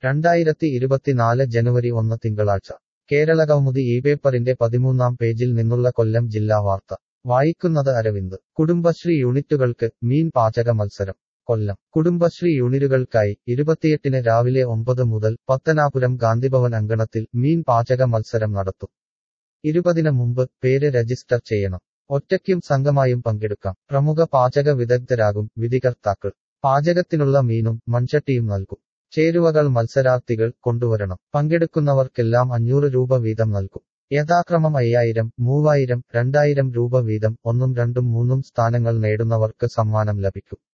രണ്ടായിരത്തി ഇരുപത്തിനാല് ജനുവരി ഒന്ന് തിങ്കളാഴ്ച കേരളകൗമുദി ഈ പേപ്പറിന്റെ പതിമൂന്നാം പേജിൽ നിന്നുള്ള കൊല്ലം ജില്ലാ വാർത്ത വായിക്കുന്നത് അരവിന്ദ് കുടുംബശ്രീ യൂണിറ്റുകൾക്ക് മീൻ പാചക മത്സരം കൊല്ലം കുടുംബശ്രീ യൂണിറ്റുകൾക്കായി ഇരുപത്തിയെട്ടിന് രാവിലെ ഒമ്പത് മുതൽ പത്തനാപുരം ഗാന്ധിഭവൻ അങ്കണത്തിൽ മീൻ പാചക മത്സരം നടത്തും ഇരുപതിന് മുമ്പ് പേര് രജിസ്റ്റർ ചെയ്യണം ഒറ്റയ്ക്കും സംഘമായും പങ്കെടുക്കാം പ്രമുഖ പാചക വിദഗ്ധരാകും വിധികർത്താക്കൾ പാചകത്തിനുള്ള മീനും മൺചട്ടിയും നൽകും ചേരുവകൾ മത്സരാർത്ഥികൾ കൊണ്ടുവരണം പങ്കെടുക്കുന്നവർക്കെല്ലാം അഞ്ഞൂറ് രൂപ വീതം നൽകും യഥാക്രമം അയ്യായിരം മൂവായിരം രണ്ടായിരം രൂപ വീതം ഒന്നും രണ്ടും മൂന്നും സ്ഥാനങ്ങൾ നേടുന്നവർക്ക് സമ്മാനം ലഭിക്കും